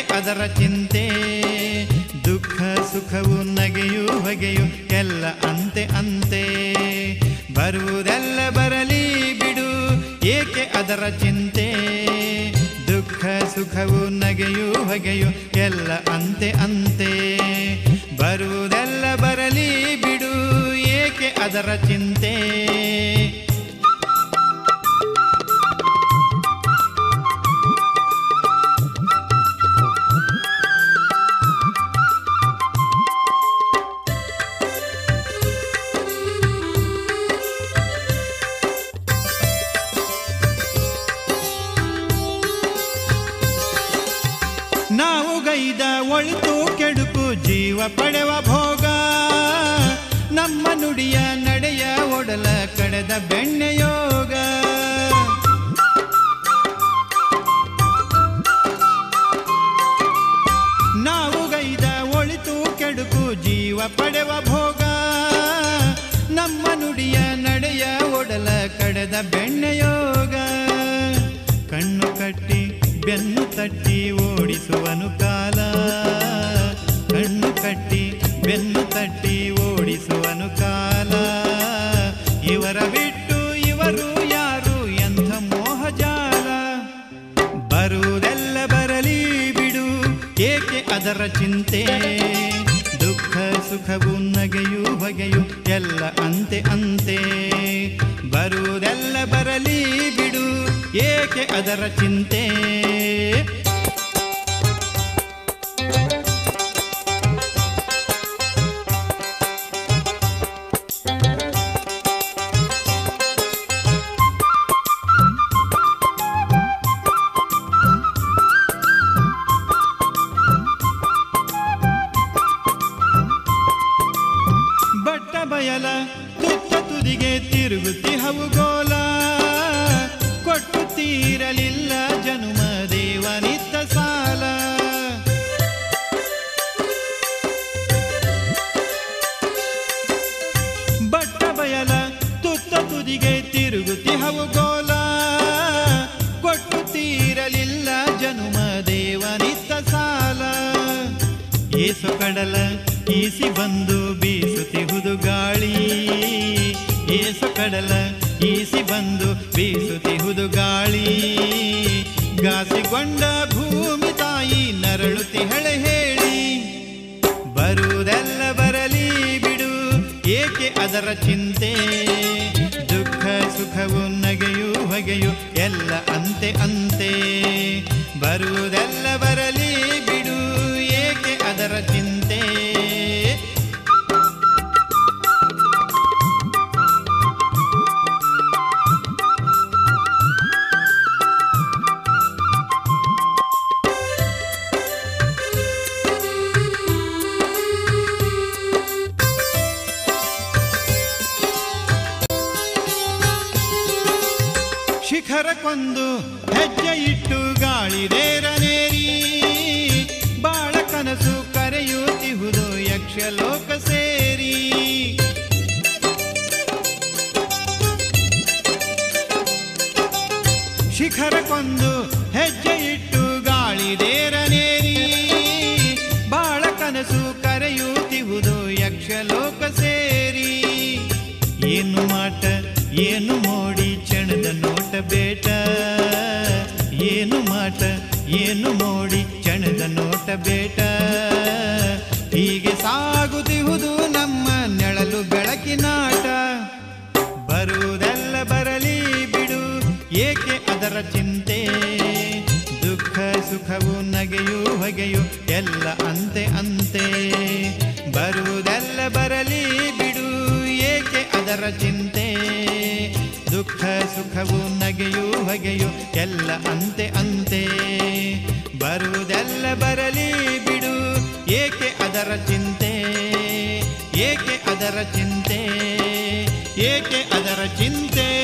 ಅದರ ಚಿಂತೆ ದುಃಖ ಸುಖವು ನಗೆಯು ಹೊಗೆಯು ಎಲ್ಲ ಅಂತೆ ಅಂತೆ ಬರುವುದೆಲ್ಲ ಬರಲಿ ಬಿಡು ಏಕೆ ಅದರ ಚಿಂತೆ ದುಃಖ ಸುಖವು ನಗೆಯು ಹೊಗೆಯು ಎಲ್ಲ ಅಂತೆ ಅಂತೆ ಬರುವುದೆಲ್ಲ ಬರಲಿ ಬಿಡು ಏಕೆ ಅದರ ಚಿಂತೆ ನಾವು ಗೈದ ಒಳಿತು ಕೆಡುಕು ಜೀವ ಪಡೆವ ಭೋಗ ನಮ್ಮ ನುಡಿಯ ನಡೆಯ ಒಡಲ ಕಡೆದ ಬೆಣ್ಣೆಯೋಗ ನಾವು ಗೈದ ಒಳಿತು ಕೆಡುಕು ಜೀವ ಪಡೆವ ಭೋಗ ನಮ್ಮ ನುಡಿಯ ನಡೆಯ ಒಡಲ ಕಡೆದ ಬೆಣ್ಣೆಯೋಗ ಕಣ್ಣು ಕಟ್ಟಿ ಬೆನ್ನು ತಟ್ಟಿ ಓಡಿಸುವನು ಕಾಲ ಕಣ್ಣು ಕಟ್ಟಿ ಬೆನ್ನು ತಟ್ಟಿ ಓಡಿಸುವನು ಕಾಲ ಇವರ ಬಿಟ್ಟು ಇವರು ಯಾರು ಎಂಥ ಮೋಹಜಾಲ ಬರುವುದೆಲ್ಲ ಬರಲಿ ಬಿಡು ಏಕೆ ಅದರ ಚಿಂತೆ ದುಃಖ ಸುಖವು ನಗೆಯು ಹೊಗೆಯು ಎಲ್ಲ ಅಂತೆ ಅಂತೆ ಬರುವುದೆಲ್ಲ ಬರಲಿ ಬಿಡು ಏಕೆ ಅದರ ಚಿಂತೆ ಬಟ್ಟ ಬಯಲ ತುತ್ತ ತುದಿಗೆ ತಿರುಗುತ್ತಿ ಹವುಗೋಲ ಕೊಟ್ಟು ತೀರಲಿಲ್ಲ ಜನುಮ ದೇವನಿತ್ತ ಸಾಲ ಬಟ್ಟ ಬಯಲ ತುತ್ತ ತುದಿಗೆ ತಿರುಗುತ್ತಿ ಹವುಗೋಲ ಕೊಟ್ಟು ತೀರಲಿಲ್ಲ ಜನುಮ ದೇವನಿತ್ತ ಸಾಲ ಏಸು ಕಡಲ ಈಸಿ ಬಂದು ಬೀಸುತ್ತಿಹುದು ಗಾಳಿ ಏಸು ಕಡಲ ಈಸಿ ಬಂದು ಬೀಸುತ್ತಿಹುದು ಗಾಳಿ ಗಾಸಿಗೊಂಡ ಭೂಮಿ ತಾಯಿ ನರಳುತ್ತಿ ಹಳೆ ಹೇಳಿ ಬರುವುದೆಲ್ಲ ಬರಲಿ ಬಿಡು ಏಕೆ ಅದರ ಚಿಂತೆ ದುಃಖ ಸುಖವು ನಗೆಯು ಹೊಗೆಯು ಎಲ್ಲ ಅಂತೆ ಅಂತೆ ಬರುವುದೆಲ್ಲ ಬರಲಿ ಬಿಡು ಏಕೆ ಅದರ ಚಿಂತೆ ಶಿಖರಕ್ಕೊಂದು ಹೆಜ್ಜೆ ಇಟ್ಟು ಗಾಳಿರೇರನೇರಿ ಬಾಳ ಕನಸು ಕರೆಯುತ್ತಿಹುದು ಯಕ್ಷಲೋಕ ಸೇರಿ ಶಿಖರಕ್ಕೊಂದು ಹೆಜ್ಜೆ ಇಟ್ಟು ಗಾಳಿರೇರನೇರಿ ಬಾಳ ಕನಸು ಕರೆಯುತ್ತಿಹುದು ಯಕ್ಷಲೋಕ ಸೇರಿ ಏನು ಮಾಟ ಏನು ಮೋಡಿ ಚಣದ ನೋಟ ಬೇಟ ಏನು ಮಾಟ ಏನು ಮೋಡಿ ಚಣದ ನೋಟ ಬೇಟ ಹೀಗೆ ಸಾಗುತ್ತಿಹುದು ನಮ್ಮ ನೆಳಲು ಬೆಳಕಿನಾಟ ಬರುವುದೆಲ್ಲ ಬರಲಿ ಬಿಡು ಏಕೆ ಅದರ ಚಿಂತೆ ದುಃಖ ಸುಖವು ನಗೆಯು ಹೊಗೆಯು ಎಲ್ಲ ಅಂತೆ ಅಂತೆ ಬರುವುದೆಲ್ಲ ಬರಲಿ ಬಿಡು ಏಕೆ ಅದರ ಚಿಂತೆ ದುಃಖ ಸುಖವು ನಗೆಯು ಹೊಗೆಯು ಎಲ್ಲ ಅಂತೆ ಅಂತೆ ಬರುವುದೆಲ್ಲ ಬರಲಿ ಬಿಡು ಏಕೆ ಅದರ ಚಿಂತೆ ಏಕೆ ಅದರ ಚಿಂತೆ ಏಕೆ ಅದರ ಚಿಂತೆ